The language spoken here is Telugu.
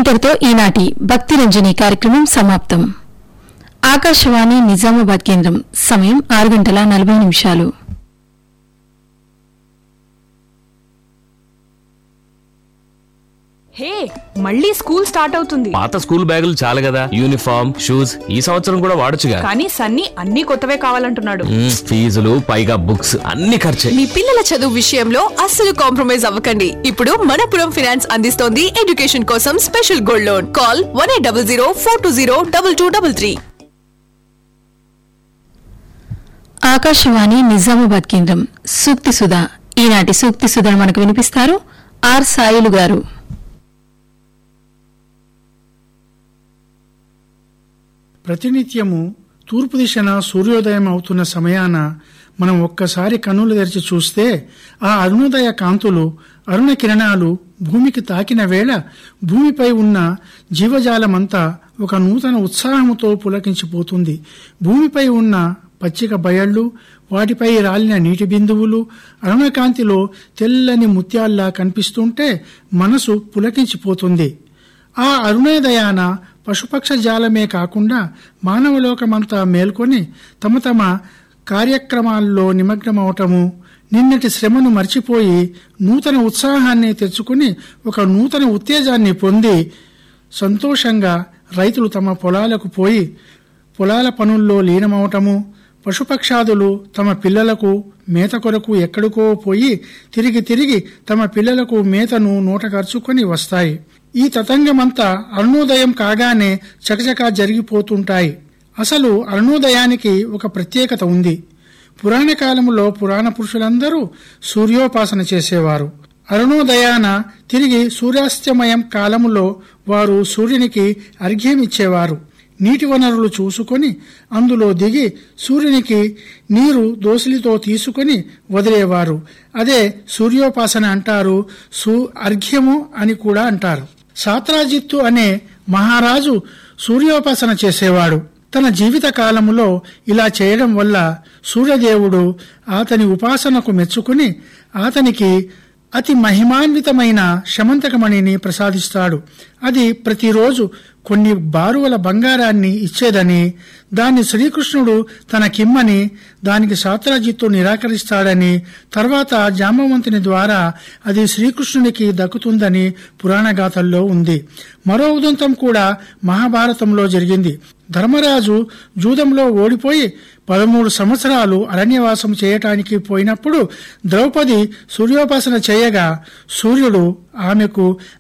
ఇంతటితో ఈనాటి భక్తి రంజని కార్యక్రమం సమాప్తం ఆకాశవాణి నిజామాబాద్ కేంద్రం సమయం ఆరు గంటల నలభై నిమిషాలు హే మళ్ళీ స్కూల్ స్టార్ట్ అవుతుంది పాత స్కూల్ బ్యాగులు చాలు కదా యూనిఫామ్ షూస్ ఈ సంవత్సరం కూడా వాడొచ్చుగా కానీ సన్నీ అన్ని కొత్తవే కావాలంటున్నాడు మ్మ్, ఫీజులు పైగా బుక్స్ అన్ని ఖర్చే మీ పిల్లల చదువు విషయంలో అస్సలు కాంప్రమైజ్ అవ్వకండి ఇప్పుడు మనపురం ఫినాన్స్ అందిస్తోంది ఎడ్యుకేషన్ కోసం special gold loan call one eight double zero four two zero double two double three Akashvani Nizamabad కేంద్రం సూక్తి సుధా ఈనాటి సూక్తి సుధను మనకు వినిపిస్తారు ఆర్ సాయిలు గారు ప్రతినిత్యము తూర్పు దిశన సూర్యోదయం అవుతున్న సమయాన మనం ఒక్కసారి కన్నులు తెరిచి చూస్తే ఆ అరుణోదయ కాంతులు అరుణ కిరణాలు భూమికి తాకిన వేళ భూమిపై ఉన్న జీవజాలమంతా ఒక నూతన ఉత్సాహముతో పులకించిపోతుంది భూమిపై ఉన్న పచ్చిక బయళ్ళు వాటిపై రాలిన నీటి బిందువులు అరుణకాంతిలో తెల్లని ముత్యాల్లా కనిపిస్తుంటే మనసు పులకించిపోతుంది ఆ అరుణోదయాన పశుపక్ష జాలమే కాకుండా మానవలోకమంతా మేల్కొని తమ తమ కార్యక్రమాల్లో నిమగ్నమవటము నిన్నటి శ్రమను మర్చిపోయి నూతన ఉత్సాహాన్ని తెచ్చుకుని ఒక నూతన ఉత్తేజాన్ని పొంది సంతోషంగా రైతులు తమ పొలాలకు పోయి పొలాల పనుల్లో లీనమవటము పశుపక్షాదులు తమ పిల్లలకు మేత కొరకు ఎక్కడికో పోయి తిరిగి తిరిగి తమ పిల్లలకు మేతను నోటకరుచుకొని వస్తాయి ఈ తతంగమంతా అరుణోదయం కాగానే చకచకా జరిగిపోతుంటాయి అసలు అరుణోదయానికి ఒక ప్రత్యేకత ఉంది పురాణ కాలములో పురాణ పురుషులందరూ సూర్యోపాసన చేసేవారు అరుణోదయాన తిరిగి సూర్యాస్తమయం కాలములో వారు సూర్యునికి అర్ఘ్యం ఇచ్చేవారు నీటి వనరులు చూసుకొని అందులో దిగి సూర్యునికి నీరు దోసిలితో తీసుకొని వదిలేవారు అదే సూర్యోపాసన అంటారు సు అర్ఘ్యము అని కూడా అంటారు సాత్రాజిత్తు అనే మహారాజు సూర్యోపాసన చేసేవాడు తన జీవిత కాలములో ఇలా చేయడం వల్ల సూర్యదేవుడు అతని ఉపాసనకు మెచ్చుకుని అతనికి అతి మహిమాన్వితమైన శమంతకమణిని ప్రసాదిస్తాడు అది ప్రతిరోజు కొన్ని బారువల బంగారాన్ని ఇచ్చేదని దాన్ని శ్రీకృష్ణుడు తన కిమ్మని దానికి సాత్రాజిత్తు నిరాకరిస్తాడని తర్వాత జాంబవంతుని ద్వారా అది శ్రీకృష్ణునికి దక్కుతుందని పురాణగాథల్లో ఉంది మరో ఉదంతం కూడా మహాభారతంలో జరిగింది ధర్మరాజు జూదంలో ఓడిపోయి పదమూడు సంవత్సరాలు అరణ్యవాసం చేయటానికి పోయినప్పుడు ద్రౌపది సూర్యోపాసన చేయగా సూర్యుడు ఆమెకు